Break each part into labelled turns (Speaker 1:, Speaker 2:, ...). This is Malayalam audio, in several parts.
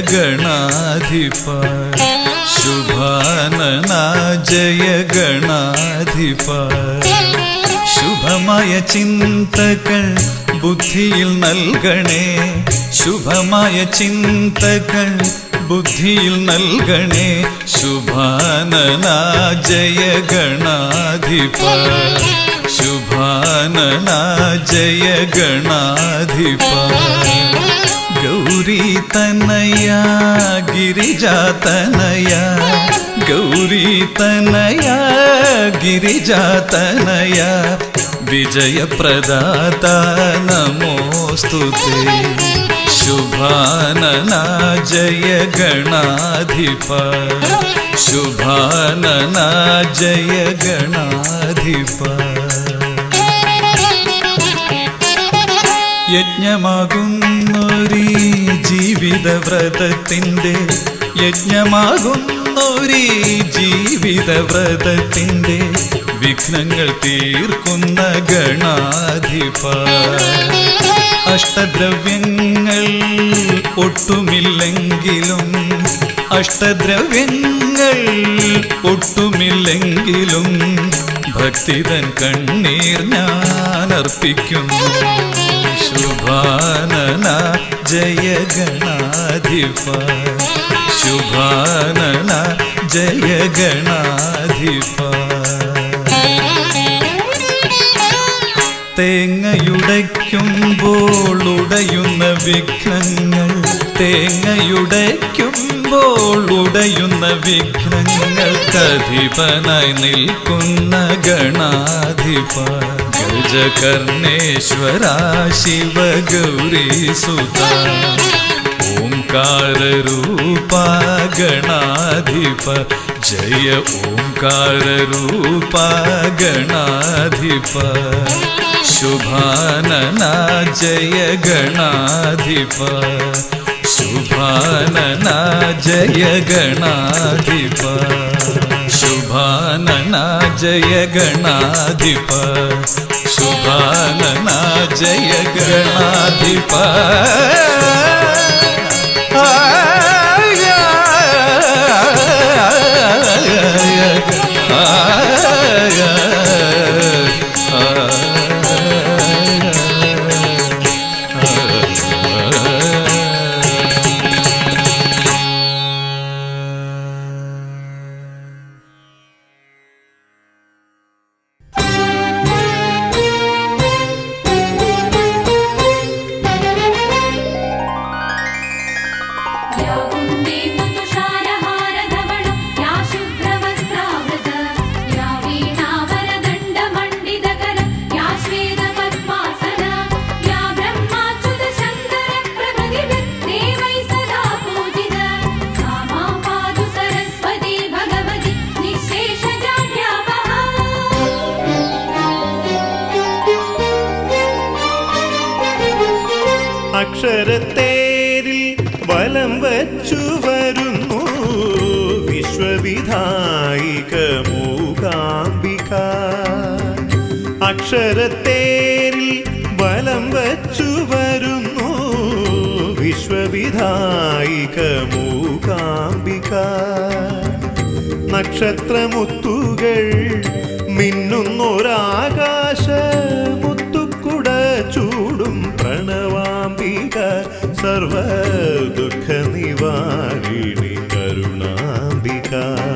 Speaker 1: ഗണാധിപ ശുഭാനന ജയ ഗണാധിപ ശുഭമായ ചിന്തകൾ ബുദ്ധിയിൽ നൽകണേ ശുഭമായ ചിന്തകൾ ബുദ്ധിയിൽ നൽകണേ ശുഭാനന ജയ ഗണാധിപ ശുഭാനന ജയ ഗണാധിപ ഗൗരി തനയ ഗിരിജാതനയ ഗൗരി തനയ ഗിരിജാതനയ വിജയപ്രദാത നമോസ്തുതേ ശുഭാനന ജയ ഗണാധിപ ശുഭാനന ജയ ഗണാധിപ യജ്ഞമാകുന്നൊരീ ജീവിതവ്രതത്തിൻ്റെ യജ്ഞമാകുന്നൊരീ ജീവിതവ്രതത്തിൻ്റെ വിഘ്നങ്ങൾ തീർക്കുന്ന ഗണാധിപ അഷ്ടദ്രവ്യങ്ങൾ ഒട്ടുമില്ലെങ്കിലും അഷ്ടദ്രവ്യങ്ങൾ ഒട്ടുമില്ലെങ്കിലും ഭക്തിതൻ കണ്ണീർ ഞാൻ അർപ്പിക്കുന്നു ശുഭാനന ജയ ഗണാധിപ ശുഭാനന ജയ ഗണാധിപ തേങ്ങയുടയ്ക്കുമ്പോൾ ഉടയുന്ന വിഘ്നങ്ങൾ തേങ്ങയുടയ്ക്കുമ്പോൾ ഉടയുന്ന വിഘ്നങ്ങൾക്കധിപനായി നിൽക്കുന്ന ഗണാധിപ ഗജകർണേശ്വര ശിവ ഗൗരി സുത ഓംകാരൂപ ഗണാധിപ ജയ ഓംകാരൂപ ഗണാധിപ ശുഭാനന ജയ ഗണാധിപ ശുഭാനന ജയ ഗണാധിപ ശുഭാനന ജയ ഗണാധിപ ശുഭാനന ജയ ഗണാധിപ
Speaker 2: या कुन्दे मुतुषारहारधवळ या शुभ्रवस्त्रावृत या वीणावरदण्डमण्डितकर या श्वेतपद्मासन या ब्रह्माच्युतशङ्करप्रभृतिभिर्देवैः सदा पूजित सा मां पातु सरस्वती भगवती निःशेषजाड्यापहा
Speaker 3: അക്ഷരത്തേരിൽ വലം വച്ചു വരുന്നു വിശ്വവിധായിക മൂകാംബിക അക്ഷരത്തേരിൽ വലം വച്ചു വരുന്നു വിശ്വവിധായിക മൂകാംബിക നക്ഷത്രമുത്തുകൾ മിന്നുന്നൊരാകാശ മുത്തുക്കുട ചൂടും പ്രണവാംബിക സർവ ദുഃഖ നിവാരിണി കരുണാംബിക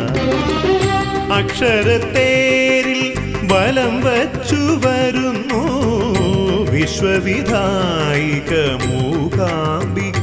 Speaker 3: അക്ഷരത്തേരിൽ ബലം വച്ചു വരുന്നു വിശ്വവിധായിക മൂകാംബിക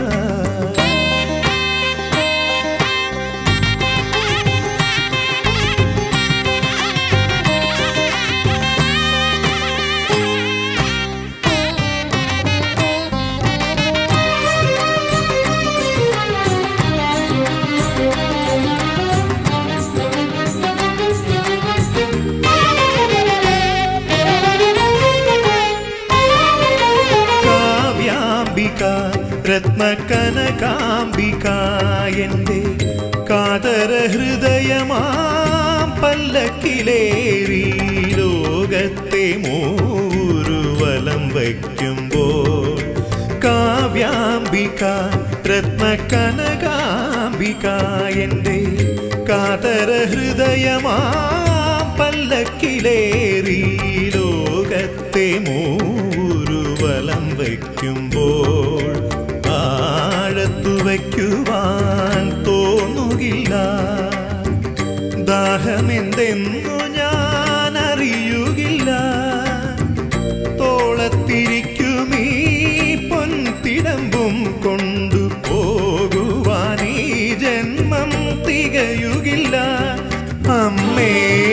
Speaker 3: കാവ്യാംബിക രത്നകനകാംബിക എൻ്റെ കാതര ഹൃദയമാം പല്ലക്കിലേറി ലോകത്തെ മൂരുവലം വയ്ക്കുമ്പോൾ കാവ്യാംബിക രത്നകനകാംബിക എൻ്റെ കാതര ഹൃദയമാ പല്ലക്കിലേറി ലോകത്തെ മൂരുവലം വയ്ക്കുമ്പോൾ ആഴത്തു വയ്ക്കുവാൻ തോന്നുകില്ല ദാഹമെന്തെന്നു ഞാൻ അറിയുകില്ല തോളത്തിരിക്കുമീ പൊൻതിടമ്പും കൊണ്ടു പോകുവാൻ ഈ ജന്മം തികയുകില്ല അമ്മേ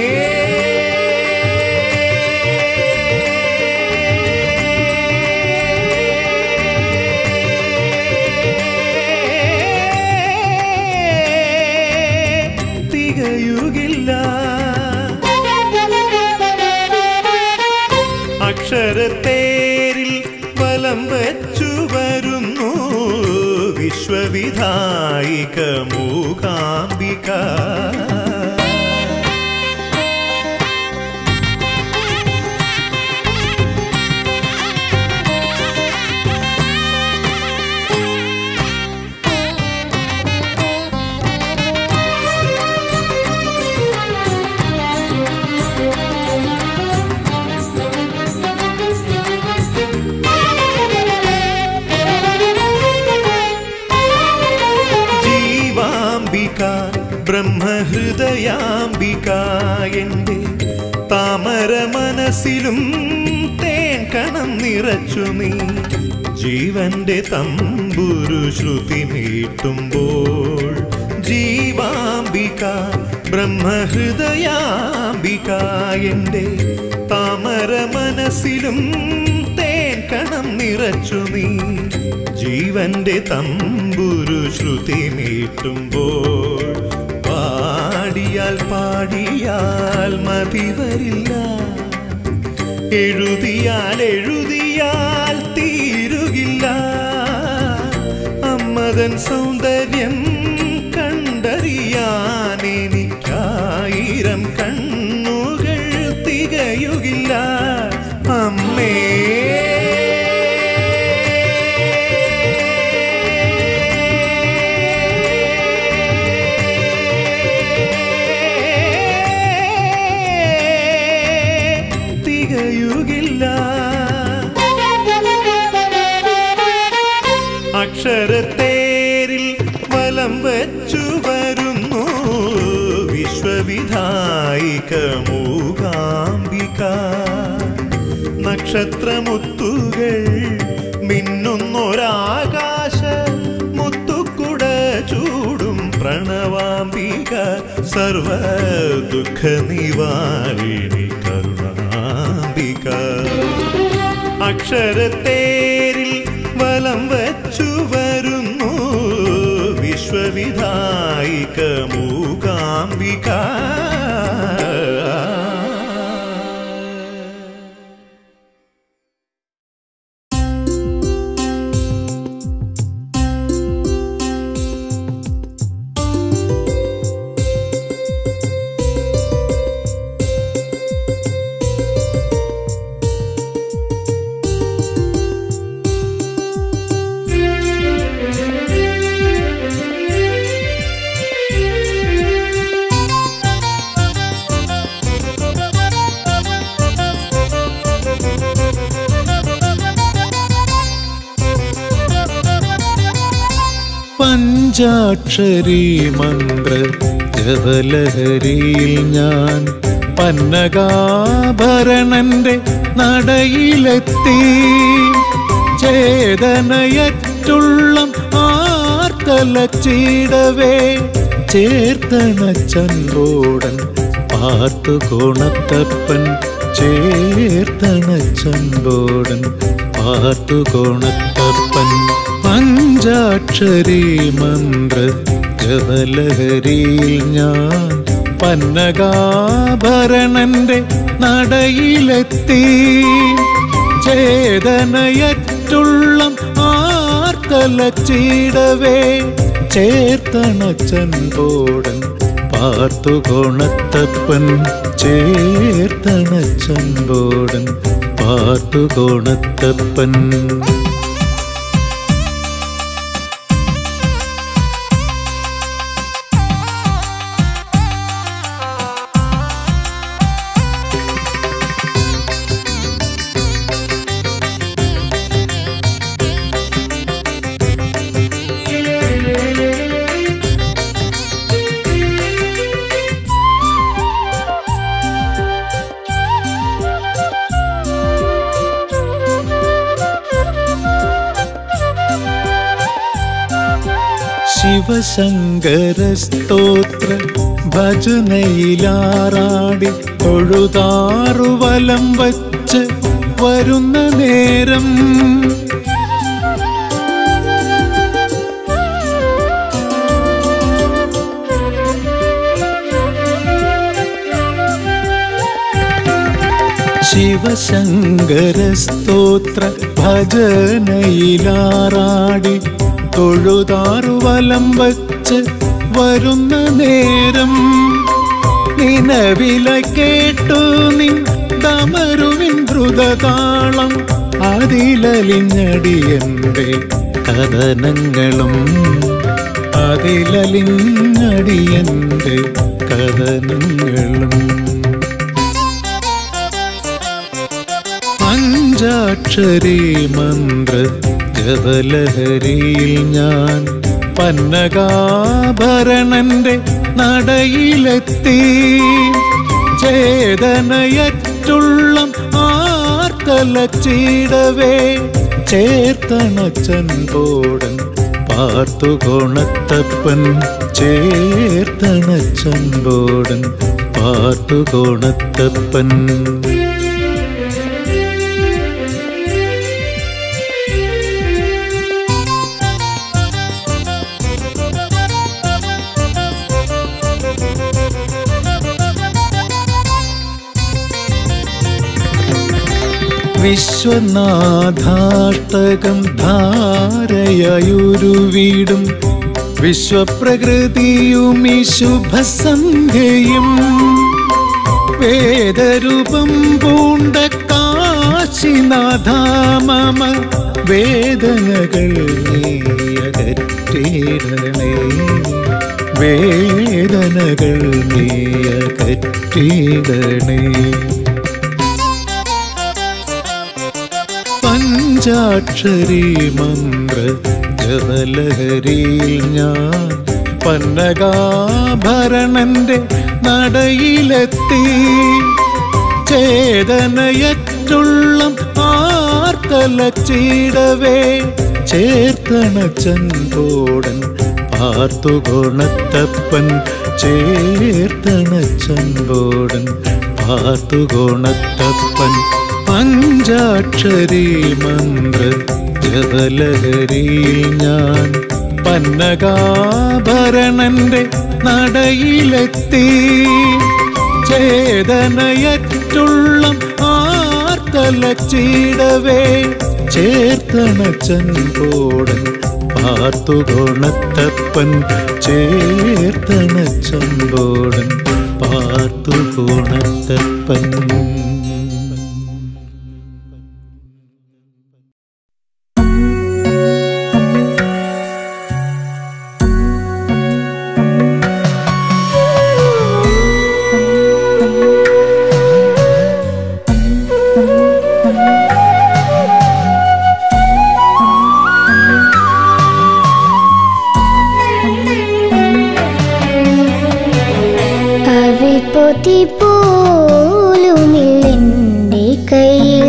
Speaker 3: തികയുകില്ല അക്ഷരത്തേരിൽ വലം വച്ചു വരുന്നു വിശ്വവിധായിക മൂകാംബിക ജീവാംബിക ബ്രഹ്മഹൃദയാംബിക എൻ്റെ താമര മനസ്സിലും തേൻ കണം നിറച്ചു നീ ജീവന്റെ തമ്പുരു ശ്രുതി മീട്ടുമ്പോൾ ജീവാംബിക ബ്രഹ്മഹൃദയാംബിക എൻ്റെ താമര മനസ്സിലും തേൻ കണം നിറച്ചു നീ ജീവന്റെ തമ്പുരു ശ്രുതി മീട്ടുമ്പോൾ പാടിയാൽ പാടിയാൽ മതി വരില്ല എഴുതിയാൽ എഴുതിയാൽ തീരുകില്ല അമ്മതൻ സൗന്ദര്യം കണ്ടറിയാൻ എനിക്കായിരം കണ്ണുകൾ തികയുകില്ല അമ്മേ തികയുകില്ല അക്ഷരത്തേരിൽ വലം വച്ചു വരുന്നു വിശ്വവിധായിക മൂകാംബിക നക്ഷത്രമുത്തുകൾ മിന്നുന്നൊരാകാശ മുത്തുക്കുട ചൂടും പ്രണവാംബിക സർവ ദുഃഖ നിവാരിണി കരുണാംബിക അക്ഷരത്തേരിൽ വലം വച്ചു വരുന്നു വിശ്വവിധായിക മൂകാംബിക
Speaker 1: പഞ്ചാക്ഷരി മന്ത്ര ജപലഹരിയിൽ ഞാൻ പന്നകാഭരണന്റെ നടയിലെത്തി ചേതനയറ്റുള്ളം ആർത്തലച്ചിടവേ ചേർത്തണച്ചൻപോടൻ പാർത്തു കോണത്തപ്പൻ ചേർത്തണച്ചൻപോടൻ പാർത്തു കോണത്തപ്പൻ പഞ്ചാക്ഷരി മന്ത്ര ജപലഹരിയിൽ ഞാൻ പന്നകാഭരണന്റെ നടയിലെത്തി ചേതനയറ്റുള്ളം ആർത്തലച്ചിടവേ ചേർത്തണച്ചൻപോടൻ പാർത്തു കോണത്തപ്പൻ ചേർത്തണച്ചൻപോടൻ പാർത്തു കോണത്തപ്പൻ ശിവശങ്കര സ്തോത്ര ഭജനയിലാറാടി തൊഴുതാറു വലം വച്ച് വരുന്ന നേരം ശിവശങ്കര സ്തോത്ര ഭജനയിലാറാടി തൊഴുതാറു വലം വച്ച് വരുന്ന നേരം നിലവില കേട്ടു നിൻ തമരുവിൻ ദ്രുതതാളം അതിലലിഞ്ഞടിയന്റെ കഥനങ്ങളും അതിലലിഞ്ഞടിയന്റെ കഥനങ്ങളും പഞ്ചാക്ഷരി മന്ത്ര ജപലഹരിയിൽ ഞാൻ പന്നകാഭരണന്റെ നടയിലെത്തി ചേതനയറ്റുള്ള ആർത്തലച്ചിടവേ ചേർത്തണച്ചൻ പോടൻ പാർത്തുകോണത്തപ്പൻ ചേർത്തണച്ചൻ പോടൻ പാർത്തുകോണത്തപ്പൻ വിശ്വനാഥാഷ്ടകം ധാരയുരുവീടും വിശ്വപ്രകൃതിയും ഈ ശുഭസന്ധ്യയും വേദരൂപം പൂണ്ട കാശിനാഥാമമ വേദനകൾ നീയകറ്റിടണേ വേദനകൾ നീയകറ്റിടണേ പഞ്ചാക്ഷരി മന്ത്ര ജപലഹരിയിൽ ഞാൻ പന്നകാഭരണന്റെ നടയിലെത്തി ചേതനയറ്റുള്ള ആർത്തലച്ചിടവേ ചേർത്തണച്ചൻ പോടൻ പാർത്തുകോണത്തപ്പൻ ചേർത്തണച്ചൻ പോടൻ പാർത്തുകോണത്തപ്പൻ പഞ്ചാക്ഷരി മന്ത്ര ജപലഹരിയിൽ ഞാൻ പന്നകാഭരണന്റെ നടയിലെത്തി ചേതനയറ്റുള്ള ആർത്തലച്ചിടവേ ചേർത്തണച്ചൻ പോടൻ പാർത്തുകോണത്തപ്പൻ ചേർത്തണച്ചൻ പോടൻ പാർത്തുകോണത്തപ്പൻ
Speaker 4: അവിൽ പൊതി പോലുമില്ലെൻ്റെ കയ്യിൽ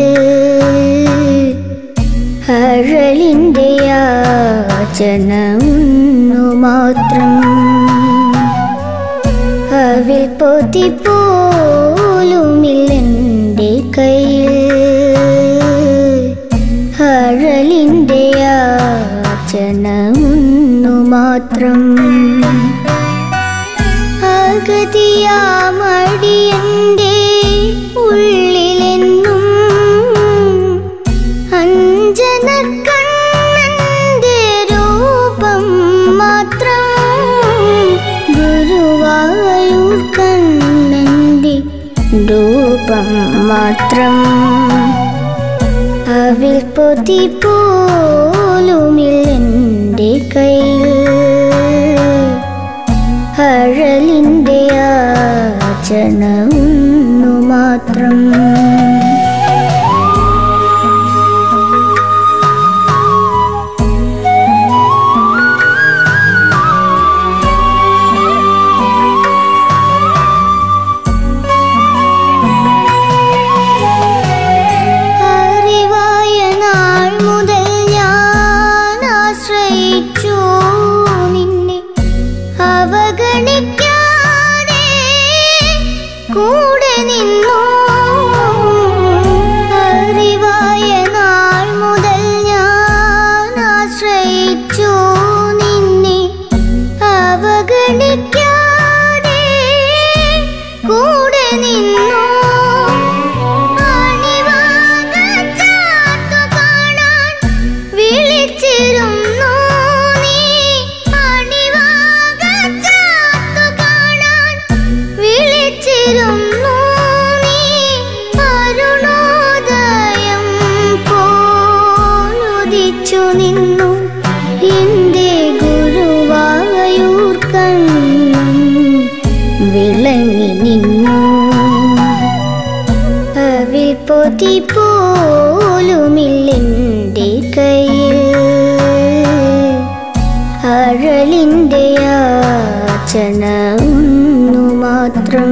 Speaker 4: അഴലിൻ്റെ യാചന ഒന്നു മാത്രം അവിൽ പൊതി പോലുമില്ലെൻ്റെ കയ്യിൽ അഴലിൻ്റെ യാചന ഒന്നു മാത്രം അഗതിയാമടിയന്റെ ഉള്ളിലെന്നും അഞ്ജന കണ്ണന്റെ രൂപം മാത്രം ഗുരുവായൂർ കണ്ണന്റെ രൂപം മാത്രം അവിൽ പൊതി പോലുമില്ലെൻ്റെ കയ്യിൽ അഴലിൻ്റെ യാചന ഒന്നു മാത്രം അറിവായ നാൾ മുതൽ ഞാൻ ആശ്രയിച്ചു നിന്നെ അവഗണിക്കാതെ കൂടെ നിന്നു അറിവായ നാൾ മുതൽ ഞാൻ ആശ്രയിച്ചു നിന്നെ അവഗണിക്കാതെ കൂടെ നിന്നു അണിവാകച്ചാർത്തു കാണാൻ വിളിച്ചിരുന്നു നീ അണിവാകച്ചാർത്തു കാണാൻ വിളിച്ചിരുന്നു നീ അരുണോദയം പോലുദിച്ചു നിന്നു എന്റെ ഗുരുവായൂർ കണ്ണും വിളങ്ങി നിന്നു അവിൽ പൊതി പോലുമില്ലെൻ്റെ കയ്യിൽ അഴലിൻ്റെ യാചന ഒന്നു മാത്രം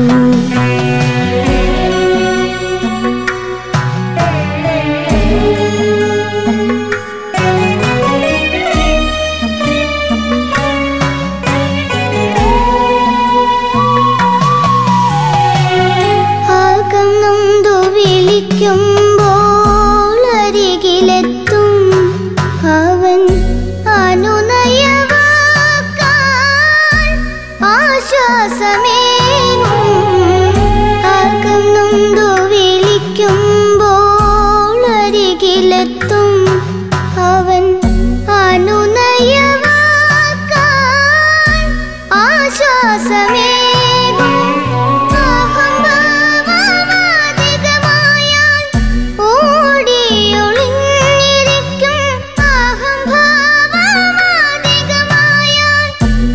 Speaker 4: അകം നൊന്തു വിളിക്കുമ്പോൾ അരികിലെത്തും അവൻ അനുനയവാക്കാൻ ആശ്വാസമേകും അകം നൊന്തു വിളിക്കുമ്പോൾ അരികിലെത്തും അവൻ അനുനയവാക്കാൻ ആശ്വാസമേകും അഹംഭാവമാധികമായാൽ ഓടിയൊളിഞ്ഞിരിക്കും അഹംഭാവമാധികമായാൽ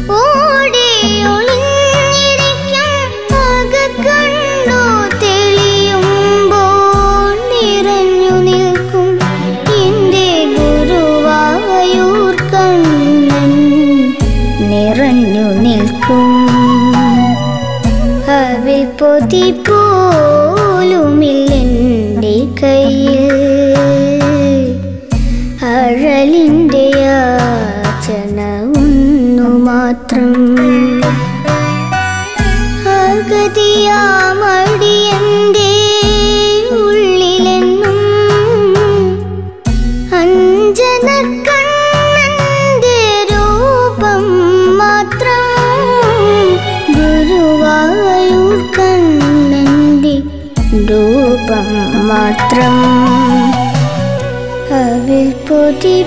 Speaker 4: ഓടിയൊളിഞ്ഞിരിക്കും അകക്കണ്ണു തെളിയുമ്പോൾ നിറഞ്ഞു നിൽക്കും എൻ്റെ ഗുരുവായൂർ കണ്ണൻ നിറഞ്ഞു നിൽക്കും അവിൽ പൊതി പോലുമില്ലെൻ്റെ കയ്യിൽ അഴലിൻ്റെ യാചന ഒന്നു മാത്രം അഗതിയാമടിയൻ്റെ ഉള്ളിലെന്നും അഞ്ജന കണ്ണന്റെ രൂപം മാത്രം ഗുരുവായൂർ കണ്ണന്റെ രൂപം മാത്രം അവിൽ പൊതി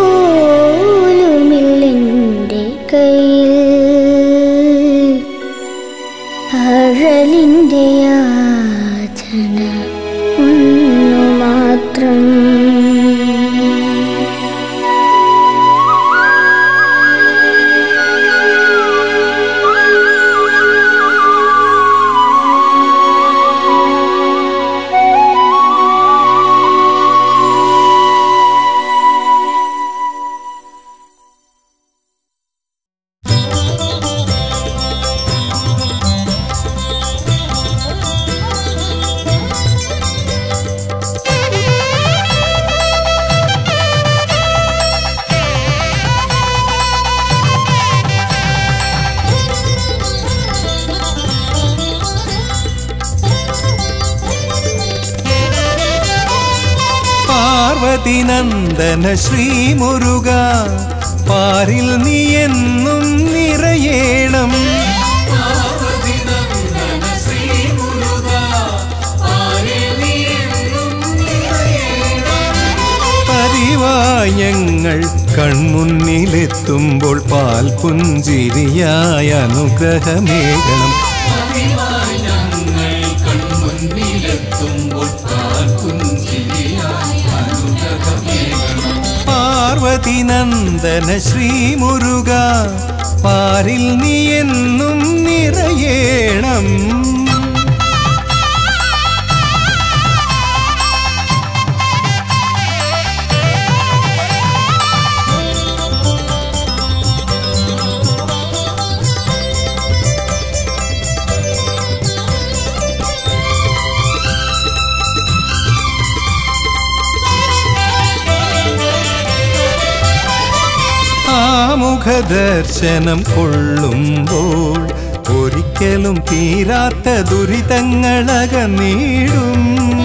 Speaker 4: പോലുമില്ലെൻ്റെ കയ്യിൽ അഴലിൻ്റെ യാചന ഒന്നു മാത്രം
Speaker 3: പാർവതി നന്ദന ശ്രീമുരുക പാരിൽ നീ എന്നും നിറയേണം പതിവായി ഞങ്ങൾ കൺമുന്നിലെത്തുമ്പോൾ പാൽ പുഞ്ചിരിയായ അനുഗ്രഹമേകണം പാർവതി നന്ദന ശ്രീമുരുക പാരിൽ നീ എന്നും നിറയേണം മുഖദർശനം കൊള്ളുമ്പോൾ ഒരിക്കലും തീരാത്ത ദുരിതങ്ങളകന്നീടും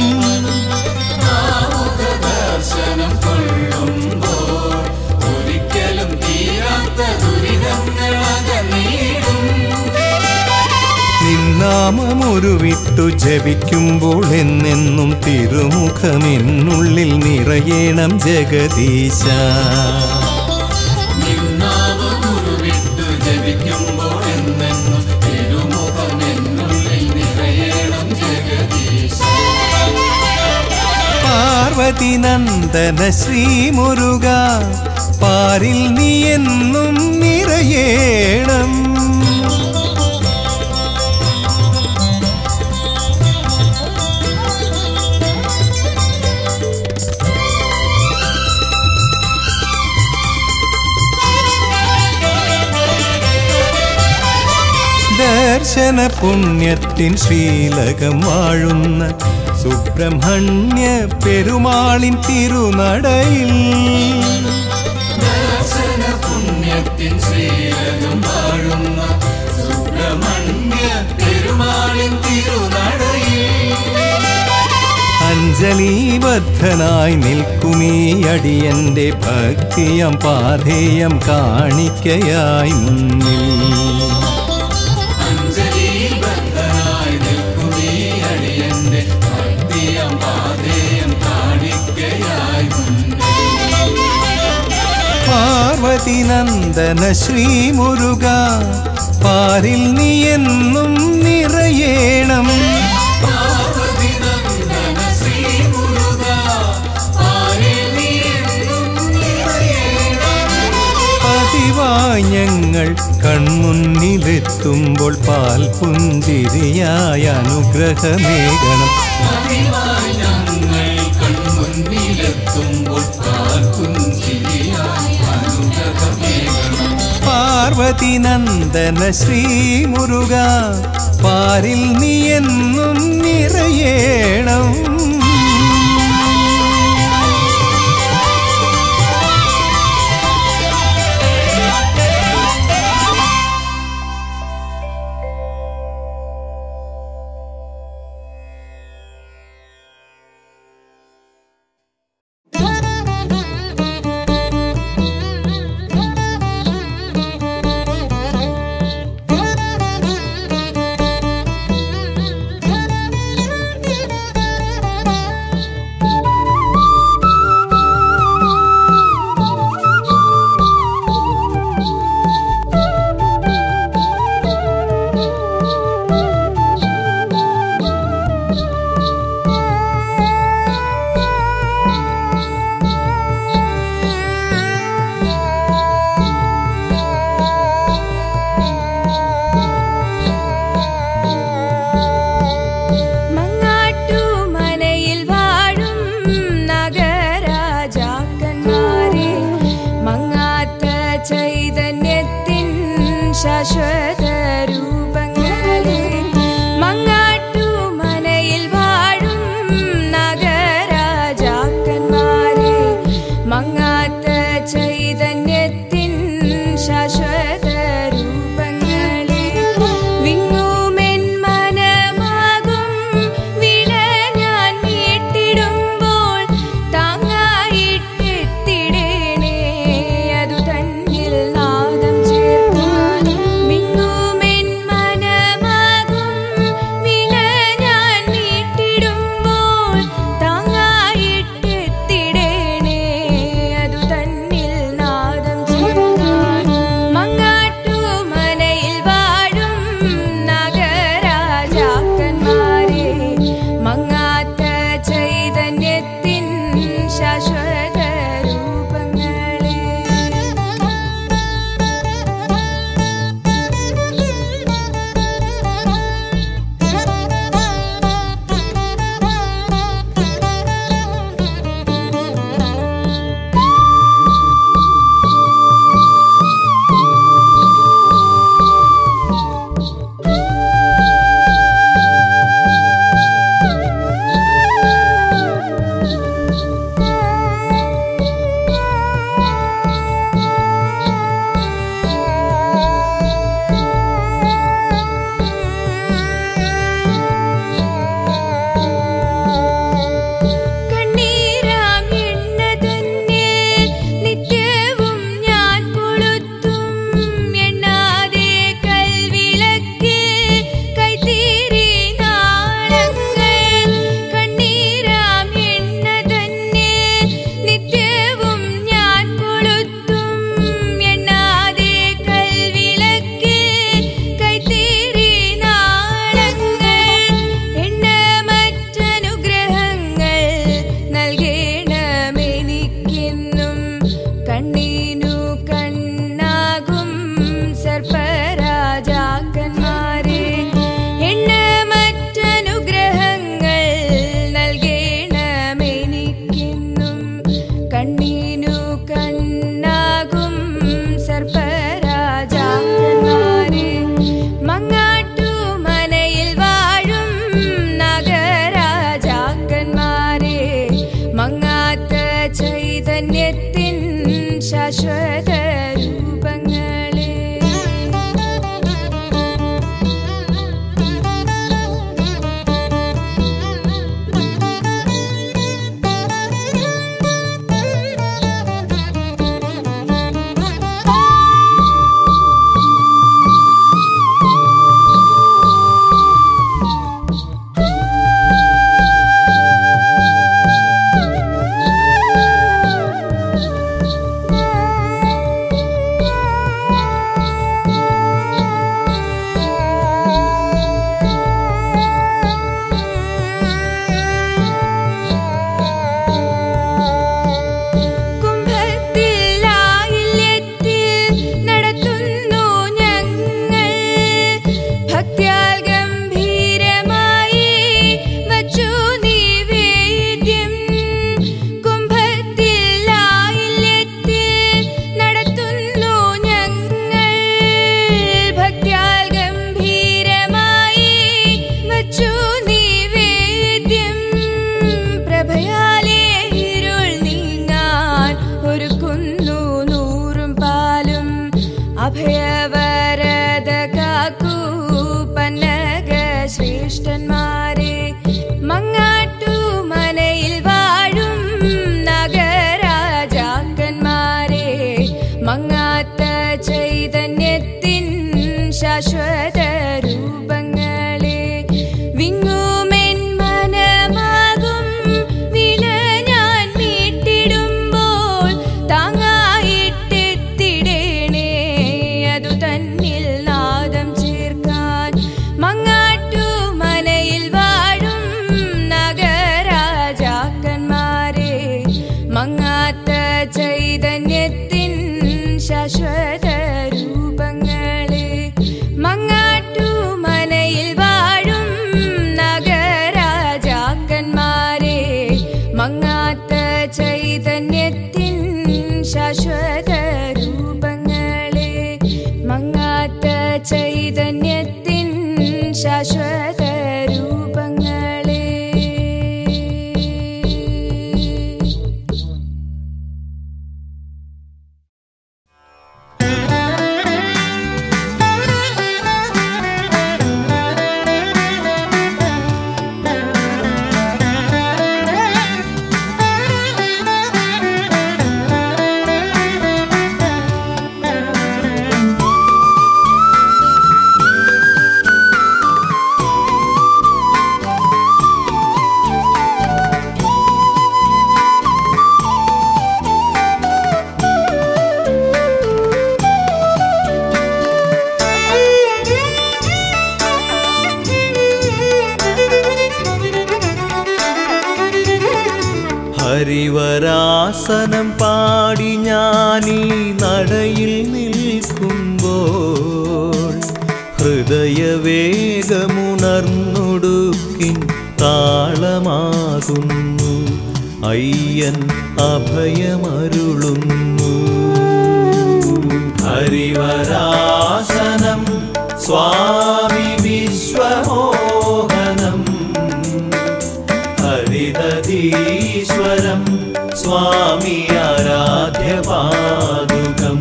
Speaker 3: നിന്നാമമൊരുവിട്ടു ജപിക്കുമ്പോൾ എന്നെന്നും തിരുമുഖമെന്നുള്ളിൽ നിറയണം ജഗദീശ പാർവതി നന്ദന ശ്രീമുരുക പാരിൽ നീ എന്നും നിറയേണം ദർശന പുണ്യത്തിൻ ശ്രീലകം വാഴുന്ന സുബ്രഹ്മണ്യ പെരുമാളിൻ തിരുനടയിൽ അഞ്ജലീബദ്ധനായി നിൽക്കുമീ അടിയന്റെ ഭക്തിയം പാധേയം കാണിക്കയായി മുന്നിൽ പാർവതി നന്ദന ശ്രീമുരുക പാരിൽ നീ എന്നും നിറയേണം പതിവായി ഞങ്ങൾ കൺമുന്നിലെത്തുമ്പോൾ പാൽ പുഞ്ചിരിയായ അനുഗ്രഹമേകണം പാർവതി നന്ദന ശ്രീമുരുക പാരിൽ നീ എന്നും നിറയേണം
Speaker 5: മങ്ങാട്ടുമനയിൽ വാഴും നഗരാജാക്കന്മാരെ മങ്ങാത്ത ചൈതന്യത്തിൻ ശാശ്വത രൂപങ്ങളെ മങ്ങാട്ടുമനയിൽ വാഴും നഗരാജാക്കന്മാരെ മങ്ങാത്ത ചൈതന്യത്തിൻ ശാശ്വത രൂപങ്ങളെ വിങ്ങുമെൻ മനമാകും വില ഞാൻ മീട്ടിടുമ്പോൾ താങ്ങായിട്ടെത്തിടേണേ അതു തന്നിൽ നാദം ചേർക്കാൻ വിങ്ങുമെൻ ശാശ്വത രൂപങ്ങളെ വിങ്ങുമെൻ മനമാകും വില ഞാൻ മീട്ടിടുമ്പോൾ താങ്ങായിട്ടെത്തിടേണേ അതു തന്നിൽ നാദം ചേർക്കാൻ മങ്ങാട്ടു മനയിൽ വാഴും നഗരാജാക്കന്മാരെ മങ്ങാത്ത ചൈതന്യത്തിൻ ശാശ്വത രൂപങ്ങളെ മങ്ങാട്ടു മനയിൽ വാഴും നഗരാജാക്കന്മാരെ മങ്ങാത്ത ചൈതന്യത്തിൻ ശാശ്വത രൂപങ്ങളെ മങ്ങാത്ത ചൈതന്യത്തിൻ ശാശ്വത രൂപങ്ങളെ
Speaker 3: ഹരിവരാസനം പാടി ഞാനീ നടയിൽ നിൽക്കുമ്പോൾ ഹൃദയവേഗമുണർന്നൊടുക്കിൻ താളമാകുന്നു അയ്യൻ അഭയമരുളുന്നു ഹരിവരാസനം സ്വാമി വിശ്വമോഹനം ഹരിതീശ്വരം സ്വാമി ആരാധ്യപാദുകം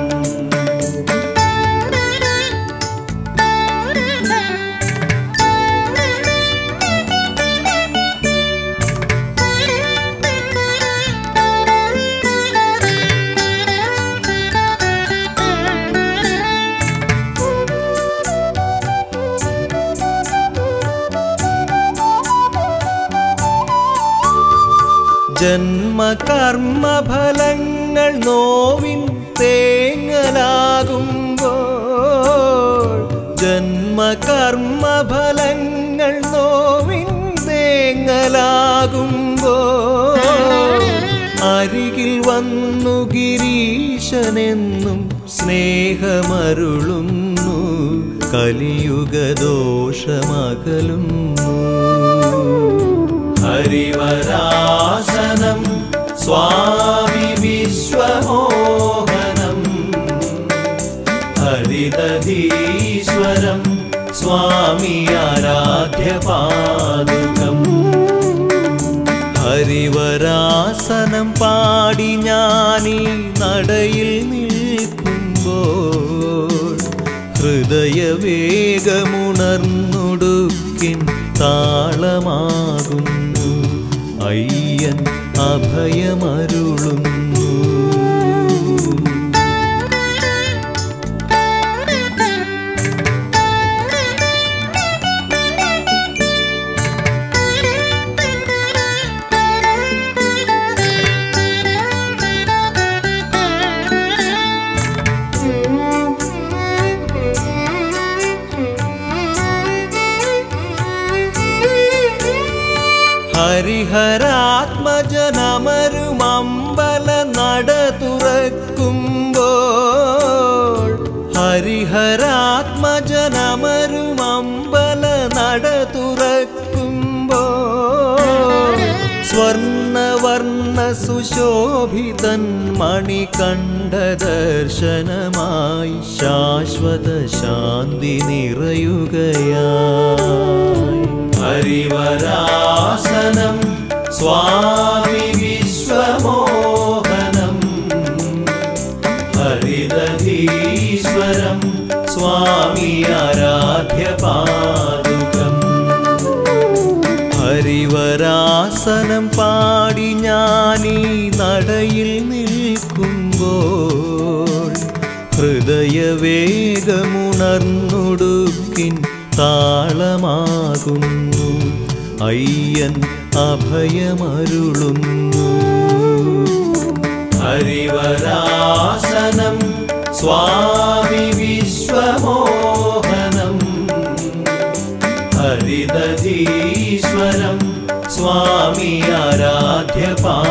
Speaker 3: ജന്മകർമ്മഫലങ്ങൾ നോവിൻ തേങ്ങലാകുമ്പോൾ ജന്മകർമ്മഫലങ്ങൾ നോവിൻ തേങ്ങലാകുമ്പോൾ അരികിൽ വന്നു ഗിരീശനെന്നും സ്നേഹമരുളുന്നു കലിയുഗദോഷമകലുന്നു ഹരിവരാസനം സ്വാമി വിശ്വമോഹനം ഹരിതീശ്വരം സ്വാമി ആരാധ്യപാദുകം ഹരിവരാസനം പാടി ഞാനീ നടയിൽ നിൽക്കുമ്പോൾ ഹൃദയവേഗമുണർന്നൊടുക്കിൻ താളമാകുന്നു അയ്യൻ അഭയമരുളുന്നു ഹരിഹരാത്മജനമരുമമ്പല നട തുറക്കുമ്പോൾ ഹരിഹരാത്മജനമരുമമ്പല നട തുറക്കുമ്പോൾ സ്വർണവർണ്ണ സുശോഭിതൻ മണികണ്ഠ ദർശനമായി ശാശ്വത ശാന്തി നിറയുകയായി ഹരിവരാസനം സ്വാമി വിശ്വമോഹനം ഹരിതീശ്വരം സ്വാമി ആരാധ്യപാദുകം ഹരിവരാസനം പാടി ഞാനീ നടയിൽ നിൽക്കുമ്പോൾ ഹൃദയവേഗമുണർന്നൊടുക്കിൻ ഉണർന്നുടുക്കിൻ താളമാകുന്നു അയ്യൻ അഭയമരുളുന്നു ഹരിവരാസനം സ്വാമി വിശ്വമോഹനം ഹരിദധീശ്വരം സ്വാമി ആരാധ്യപാ